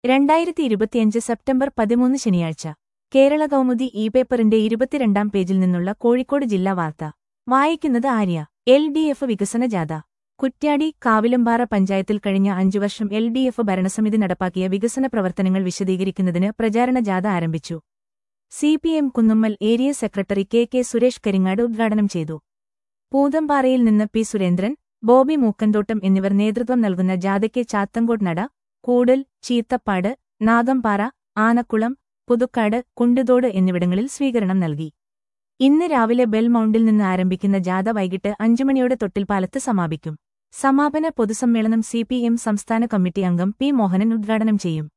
രണ്ടായിരത്തി ഇരുപത്തിയഞ്ച് സെപ്റ്റംബർ പതിമൂന്ന് ശനിയാഴ്ച കേരള കൗമുദി ഇ പേപ്പറിന്റെ ഇരുപത്തിരണ്ടാം പേജിൽ നിന്നുള്ള കോഴിക്കോട് ജില്ലാ വാർത്ത വായിക്കുന്നത് ആര്യ എൽ ഡി എഫ് വികസന ജാഥ കുറ്റ്യാടി കാവിലമ്പാറ പഞ്ചായത്തിൽ കഴിഞ്ഞ അഞ്ചു വർഷം എൽ ഡി എഫ് ഭരണസമിതി നടപ്പാക്കിയ വികസന പ്രവർത്തനങ്ങൾ വിശദീകരിക്കുന്നതിന് പ്രചാരണ ജാഥ ആരംഭിച്ചു C P M Kunnummal area secretary K K Suresh Karingad ഉദ്ഘാടനം ചെയ്തു പൂതമ്പാറയിൽ നിന്ന് പി സുരേന്ദ്രൻ ബോബി മൂക്കന്തോട്ടം എന്നിവർ നേതൃത്വം നൽകുന്ന ജാഥയ്ക്ക് ചാത്തങ്കോട് നട കൂടൽ ചീത്തപ്പാട് നാഗംപാറ ആനക്കുളം പുതുക്കാട് കുണ്ടുതോട് എന്നിവിടങ്ങളിൽ സ്വീകരണം നൽകി ഇന്ന് രാവിലെ ബെൽമൗണ്ടിൽ നിന്ന് ആരംഭിക്കുന്ന ജാഥ വൈകിട്ട് അഞ്ചുമണിയോടെ തൊട്ടിൽപ്പാലത്ത് സമാപിക്കും സമാപന പൊതുസമ്മേളനം സി പി എം സംസ്ഥാന കമ്മിറ്റി അംഗം പി മോഹനൻ ഉദ്ഘാടനം ചെയ്യും